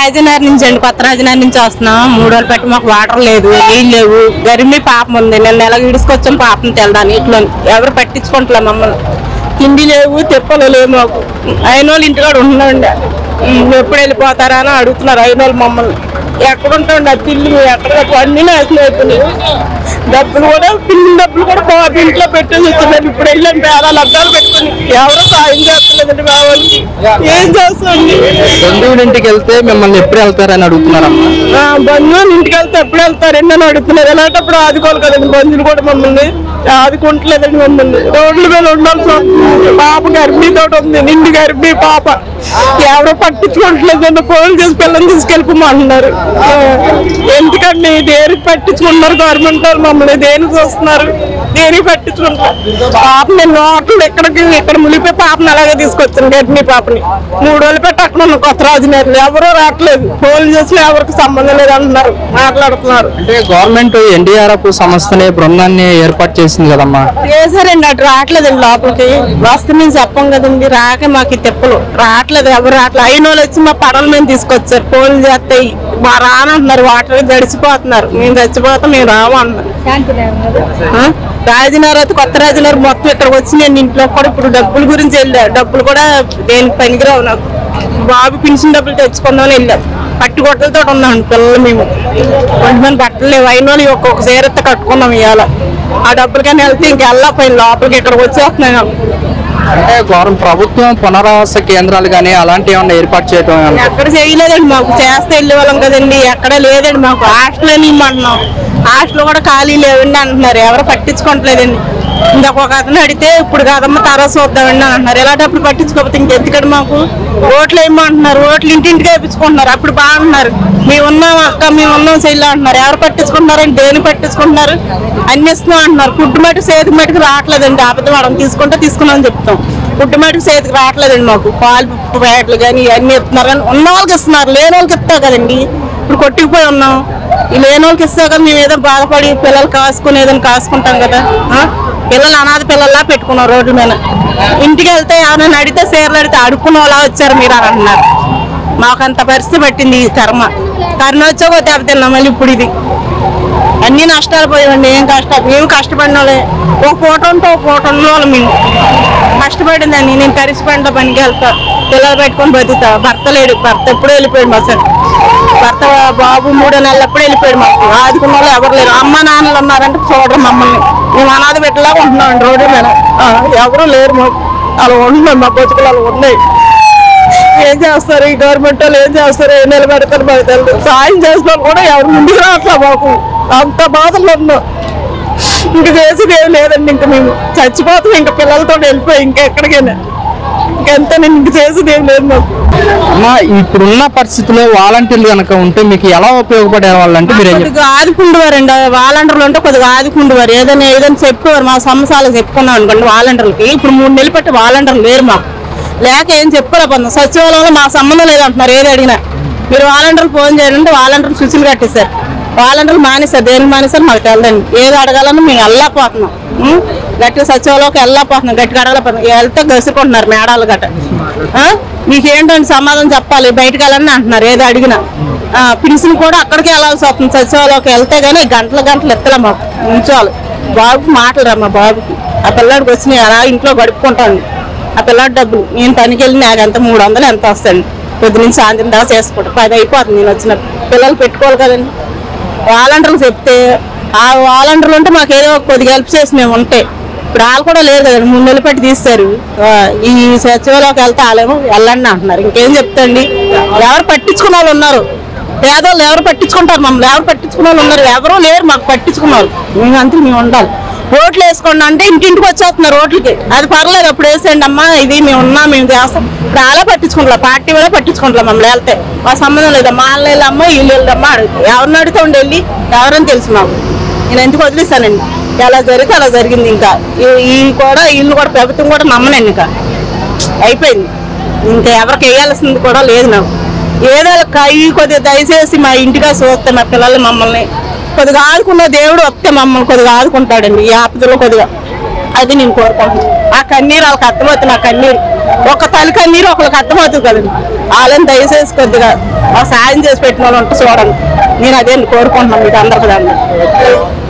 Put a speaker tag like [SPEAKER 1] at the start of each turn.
[SPEAKER 1] రాజనగర్ నుంచి అండి కొత్త రాజనగర్ నుంచి వస్తున్నాం మూడు రోజులు పెట్టి మాకు వాటర్ లేదు నీళ్ళు లేవు గరిమి పాపం ఉంది నేను నెల ఇడుచుకొచ్చాం పాపం తెలదాని ఇట్లా ఎవరు పట్టించుకుంటలే మమ్మల్ని తిండి లేవు తిప్పలు లేవు మాకు అయిన వాళ్ళు ఇంటికాడ ఉంటున్నాండి ఎప్పుడు వెళ్ళిపోతారా అని అడుగుతున్నారు అయిన వాళ్ళు మమ్మల్ని ఎక్కడ ఉంటాండి ఆ పిల్లి ఎక్కడ అన్ని నాశనం అయిపోయినాయి డబ్బులు కూడా పిల్లి డబ్బులు కూడా బాబు ఇంట్లో పెట్టేసి వచ్చినారు ఇప్పుడు వెళ్ళాం పేరాలు అద్దాలు పెట్టుకుని ఎవరో సాయం చేస్తలేదండి మా వాళ్ళకి ఏం చేస్తాండి
[SPEAKER 2] బంధువుల ఇంటికి వెళ్తే మిమ్మల్ని ఎప్పుడు వెళ్తారని అడుగుతున్నారమ్మా
[SPEAKER 1] ఆ, బంధువులు ఇంటికి వెళ్తే ఎప్పుడు వెళ్తారండి అని అడుగుతున్నారు ఎలాంటప్పుడు ఆదుకోవాలి కదండి బంధువులు కూడా మమ్మల్ని ఆదుకుంటలేదండి మమ్మల్ని రోడ్ల మీద ఉండాల్సి వస్తుంది పాప గర్భిణీతో ఉంది నిండు గర్భిణీ పాప ఎవరో పట్టించుకోవట్లేదండి ఫోన్ చేసి పిల్లల్ని తీసుకెళ్ళిపోమంటున్నారు ఆ, ఎందుకండి దేనికి పట్టించుకుంటున్నారు గవర్నమెంట్ వాళ్ళు మమ్మల్ని దేనికి చూస్తున్నారు దేనికి పట్టించుకుంటారు పాప నేను నోట్లు ఎక్కడికి ఇక్కడ ములిపోయి పాపని అలాగే తీసుకొచ్చాను గర్భిణీ పాపని మూడు రోజులు పెట్టి అక్కడ ఉన్న కొత్త రాజునేరులు ఎవరూ రావట్లేదు ఫోన్ చేసి ఎవరికి సంబంధం లేదు అంటున్నారు మాట్లాడుతున్నారు
[SPEAKER 2] అంటే గవర్నమెంట్ ఎన్డీఆర్ఎఫ్ సంస్థని బృందాన్ని ఏర్పాటు చేసింది కదమ్మా
[SPEAKER 1] చేశారండి అటు రావట్లేదండి లోపలికి వస్తే మేము చెప్పం కదండి రాక మాకు ఈ తిప్పలు రావట్లేదు ఎవరు రావట్లేదు అయిన వాళ్ళు వచ్చి మా పడవల మేము తీసుకొచ్చారు ఫోన్లు చేస్తాయి మా రానంటున్నారు వాటర్ గడిచిపోతున్నారు మేము చచ్చిపోతాం మేము రాము అంటున్నారు ఆ? రాజనగర్ అయితే కొత్త రాజనగర్ మొత్తం ఇక్కడికి వచ్చి నేను ఇంట్లో కూడా ఇప్పుడు డబ్బుల గురించి వెళ్ళా డబ్బులు కూడా దేనికి పనికిరావు నాకు బాబు పెన్షన్ డబ్బులు తెచ్చుకుందామని వెళ్ళాం పట్టుకొట్టలతో ఉన్నాం పిల్లలు మేము కొంతమంది బట్టలు లేవు అయిన వాళ్ళు ఒక్కొక్క చీరత కట్టుకున్నాం ఇవాళ ఆ డబ్బులకైనా వెళ్తే ఇంక వెళ్ళకపోయింది లోపలికి ఇక్కడికి వచ్చేస్తున్నాను
[SPEAKER 2] అంటే గవర్నమెంట్ ప్రభుత్వం పునరావాస కేంద్రాలు కానీ అలాంటివి ఏమన్నా ఏర్పాటు చేయడం ఏమన్నా?
[SPEAKER 1] ఎక్కడ చేయలేదండి మాకు చేస్తే వెళ్ళే వాళ్ళం కదండి ఎక్కడ లేదండి మాకు హాస్టల్ అని ఇమ్మంటున్నాం హాస్టల్ కూడా ఖాళీ లేవండి అంటున్నారు ఎవరు పట్టించుకోవట్లేదండి ఇంకొక ఒక అతను అడిగితే ఇప్పుడు కాదమ్మ తర్వాత చూద్దామండి అని అంటున్నారు ఇలాంటప్పుడు పట్టించుకోకపోతే ఇంకెందుకండి మాకు ఓట్లు వేయమంటున్నారు ఓట్లు ఇంటింటికి వేయించుకుంటున్నారు అప్పుడు బాగున్నారు మేము ఉన్నాం అక్క మేము ఉన్నాం చెల్లి అంటున్నారు ఎవరు పట్టించుకుంటున్నారండి దేని పట్టించుకుంటున్నారు అన్ని ఇస్తున్నాం అంటున్నారు ఫుడ్ మటుకు సేతికి మటుకు రావట్లేదండి అబద్ధం మనం తీసుకుంటే తీసుకున్నాం చెప్తాం ఫుడ్ మటుకు చేతికి రావట్లేదండి మాకు పాలు ప్యాకెట్లు కానీ ఇవన్నీ ఇస్తున్నారు కానీ ఉన్న వాళ్ళకి ఇస్తున్నారు లేని వాళ్ళకి ఇస్తావు కదండి ఇప్పుడు కొట్టుకుపోయి ఉన్నాం ఈ లేని వాళ్ళకి ఇస్తావు కదా మేము ఏదో బాధపడి పిల్లలు కాసుకుని ఏదైనా కాసుకుంటాం కదా ఆ? పిల్లలు అనాథ పిల్లల్లా పెట్టుకున్నాం రోడ్ల మీద ఇంటికి వెళ్తే ఎవరైనా అడిగితే చీరలు అడిగితే అడుక్కున్న వాళ్ళ వచ్చారు మీరు అని అంటున్నారు మాకు అంత పరిస్థితి పట్టింది ఈ కర్మ కర్మ వచ్చాక దెబ్బతిన్నాం మళ్ళీ ఇప్పుడు ఇది అన్ని నష్టాలు పోయామండి ఏం కష్టాలు మేము కష్టపడిన వాళ్ళే ఒక పూట ఉంటే ఒక పూట ఉన్న వాళ్ళు మేము కష్టపడిందండి నేను తరిసి పంట పనికి వెళ్తా పిల్లలు పెట్టుకొని బతుకుతా భర్త లేడు భర్త ఎప్పుడూ వెళ్ళిపోయాడు మా సార్ భర్త బాబు మూడో నెలలు ఎప్పుడు వెళ్ళిపోయాడు మాకు ఆదుకున్న వాళ్ళు ఎవరు లేరు అమ్మ నాన్నలు ఉన్నారంటే చూడరు మమ్మల్ని మేము అనాథ పెట్టలాగా ఉంటున్నామండి రోడ్డు మీద ఆ, ఎవరు లేరు మాకు అలా ఉంటున్నాం మా బతుకులు అలా ఉన్నాయి ఏం చేస్తారు ఈ గవర్నమెంట్ వాళ్ళు ఏం చేస్తారు ఏం నిలబెడతారు మాకు తెలియదు సాయం చేసిన వాళ్ళు కూడా ఎవరు ముందుకు రావట్లే మాకు అంత బాధలు ఉన్నాం ఇంక చేసేది ఏం లేదండి ఇంక మేము చచ్చిపోతాం ఇంక పిల్లలతో వెళ్ళిపోయి ఇంకెక్కడికైనా ఇంకంతే నేను ఇంక చేసేది ఏం లేదు మాకు
[SPEAKER 2] అమ్మా ఇప్పుడున్న పరిస్థితిలో వాలంటీర్లు కనుక ఉంటే మీకు ఎలా ఉపయోగపడే వాళ్ళంటే మీరు ఏం చెప్తారు?
[SPEAKER 1] కొద్దిగా ఆదుకుండేవారండి వాలంటీర్లు ఉంటే కొద్దిగా ఆదుకుండేవారు ఏదైనా ఏదైనా చెప్పేవారు మా సమస్యలు చెప్పుకున్నాం అనుకోండి వాలంటీర్లకి ఇప్పుడు మూడు నెలలు పెట్టి వాలంటీర్లు లేరు మాకు లేక ఏం చెప్పలేకపోతున్నాం సచివాలయంలో మా సంబంధం లేదంటున్నారు ఏది అడిగినా మీరు వాలంటీర్లు ఫోన్ చేయండి అంటే వాలంటీర్లు సుశీలు కట్టేశారు వాలంటీర్లు మానేశారు దేనికి మానేశారు మాకు తెలదండి ఏది అడగాలని మేము వెళ్ళలేకపోతున్నాం ఉం? గట్టిగా సచివాలయంకి వెళ్ళలేకపోతున్నాం గట్టిగా అడగలేకపోతున్నాం వెళ్తే గసుకుంటున్నారు మేడాలు గట్ట ఆ? మీకేంటంటే సమాధానం చెప్పాలి బయటకు వెళ్ళండి అంటున్నారు ఏది అడిగినా పిలిచిన కూడా అక్కడికి వెళ్ళాల్సి వస్తుంది సచివాలయంకి వెళ్తే గానీ గంటల గంటలు ఎత్తలే మాకు ఉంచాలి బాబుకి మాటలు రా మా బాబుకి ఆ పిల్లాడికి వచ్చినాయి అలా ఇంట్లో గడుపుకుంటాను ఆ పిల్లాడి డబ్బులు నేను పనికి వెళ్ళి నాకు ఎంత మూడు వందలు ఎంత వస్తాయండి పొద్దు నుంచి సాయంత్రం దాకా చేసుకుంటా పది అయిపోతుంది నేను వచ్చిన పిల్లలు పెట్టుకోవాలి కదండి వాలంటీర్లు చెప్తే ఆ వాలంటీర్లు ఉంటే మాకు ఏదో కొద్దిగా హెల్ప్ చేసి మేము ఉంటే ఇప్పుడు వాళ్ళు కూడా లేరు కదండి మూడు నెలలు పెట్టి తీస్తారు ఆ, ఈ సచివాలయంకి వెళ్తే వాళ్ళేమో వెళ్ళండి అంటున్నారు ఇంకేం చెప్తండి ఎవరు పట్టించుకున్న వాళ్ళు ఉన్నారు పేదోళ్ళు ఎవరు పట్టించుకుంటారు మమ్మల్ని ఎవరు పట్టించుకున్న వాళ్ళు ఉన్నారు ఎవరూ లేరు మాకు పట్టించుకున్నారు మేము అంతే మేము ఉండాలి ఓట్లు వేసుకోండి అంటే ఇంటింటికి వచ్చేస్తున్నారు ఓట్లకి అది పర్లేదు అప్పుడు వేసేయండి అమ్మా ఇది మేము ఉన్నాం మేము చేస్తాం ఇప్పుడు అలా పట్టించుకుంటాం పార్టీ కూడా పట్టించుకుంటాం మమ్మల్ని వెళ్తే మా సంబంధం లేదు మా వాళ్ళు వెళ్ళమ్మా వీళ్ళు వెళ్ళమ్మా అడుగుతాం ఎవరిని అడిగితే ఉండి వెళ్ళి ఎవరని తెలుసు మాకు నేను ఎందుకు వదిలేస్తానండి ఎలా జరిగితే అలా జరిగింది ఇంకా ఈ- ఈ కూడా వీళ్ళు కూడా ప్రభుత్వం కూడా నమ్మనండి ఇంకా అయిపోయింది ఇంకా ఎవరికి వేయాల్సింది కూడా లేదు నాకు ఏదో ఈ కొద్దిగా దయచేసి మా ఇంటిగా చూస్తే మా పిల్లలు మమ్మల్ని కొద్దిగా ఆదుకున్న దేవుడు వస్తే మమ్మల్ని కొద్దిగా ఆదుకుంటాడండి ఈ ఆపదలో కొద్దిగా అది నేను కోరుకుంటున్నాను ఆ కన్నీరు వాళ్ళకి అర్థమవుతుంది నా కన్నీరు ఒక తల్లి కన్నీరు ఒకరికి అర్థమవుతుంది కదండి వాళ్ళని దయచేసి కొద్దిగా ఆ సాయం చేసి పెట్టిన వాళ్ళు ఉంటే చూడండి నేను అదే కోరుకుంటున్నాను మీకు అందరికి దాన్ని